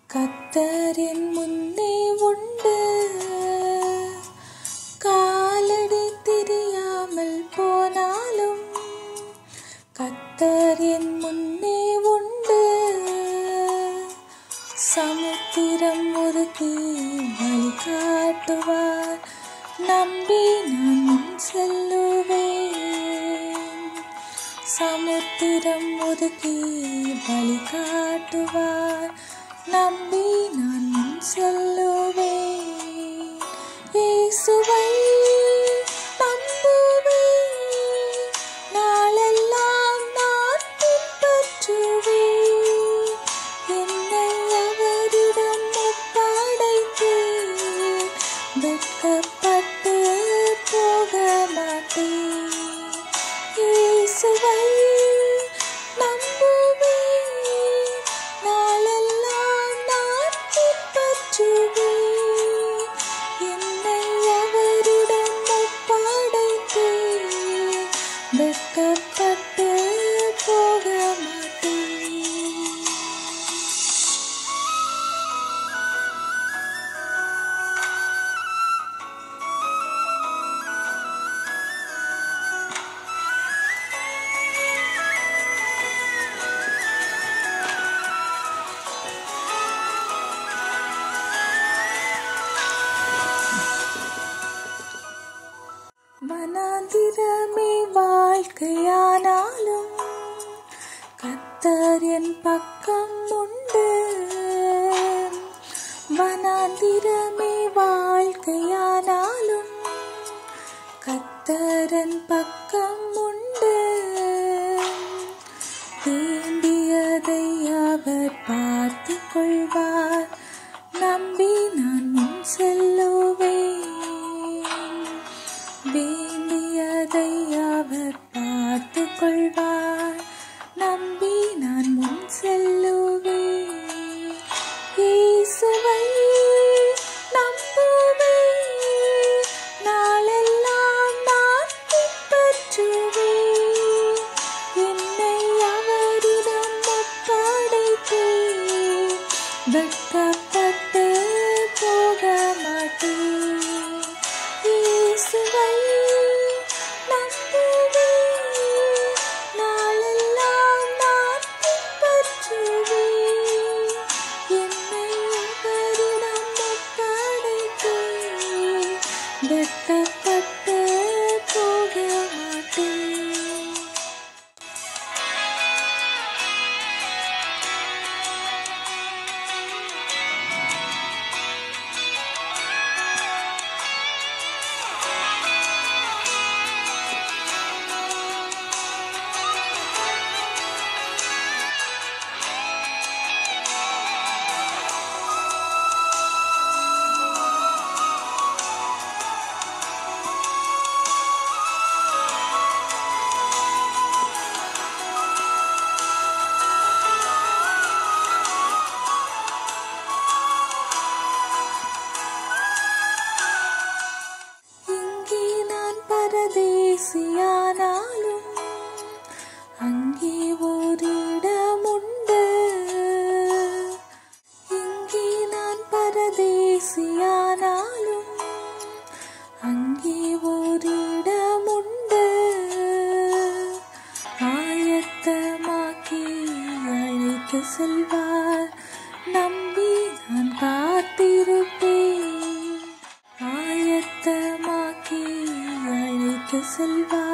கத்தரின் முன்னே உண்டு காலடி தெரியாமல் போனாலும் கத்தரின் முன்னே உண்டு சமுத்திரம் ஒதுக்கி வழிகாட்டுவார் நம்பி நான் முன் செல்லுவேன் சமுத்திரம் ஒதுக்கி வழிகாட்டுவார் நம்பி நான் முன் செல்லுவேன் இயேசுவை நம்புவேன் நாளெல்லாம் நான் பின்பற்றுவேன் என்னை அவரிடம் ஒப்படைத்தேன் வெட்கப்பட்டு போக மாட்டேன் இயேசுவை நம்புவேன் நாளெல்லாம் நான் பின்பற்றுவேன் என்னை அவரிடம் ஒப்படைத்தேன் வெட்கப்பட்டு போக மாட்டேன் வனாந்திரமே வாழ்க்கையானாலும் கத்தர் என் பக்கம் உண்டு வனாந்திரமே வாழ்க்கையானாலும் கத்தரன் பக்கம் உண்டு வேண்டியதை அவர் பார்த்து கொள்வார் நம்பி நான் முன் செல்லுவேன் வேண்டியதை அவர் பார்த்து கொள்வார் நம்பி நான் முன் செல்லுவேன் இயேசுவை நம்புவேன் நாளெல்லாம் நான் பின்பற்றுவேன் என்னை அவரிடம் ஒப்படைத்தேன் வெட்கப்பட்டு போக மாட்டேன் இயேசுவை நம்புவேன் நாளெல்லாம் நான் பின்பற்றுவேன் என்னை அவரிடம் ஒப்படைத்தேன் வெட்கப்பட்டு போக மாட்டேன் இங்கே நான் பரதேசியானாலும் அங்கே ஓரிடம் உண்டு இங்கே நான் பரதேசியானாலும் அங்கே ஓரிடம் உண்டு ஆயத்தமாக்கி அழைத்து செல்வார் நம்பி நான் காத்திருப்பேன் ஆயத்தமாக்கி அழைத்து செல்வார்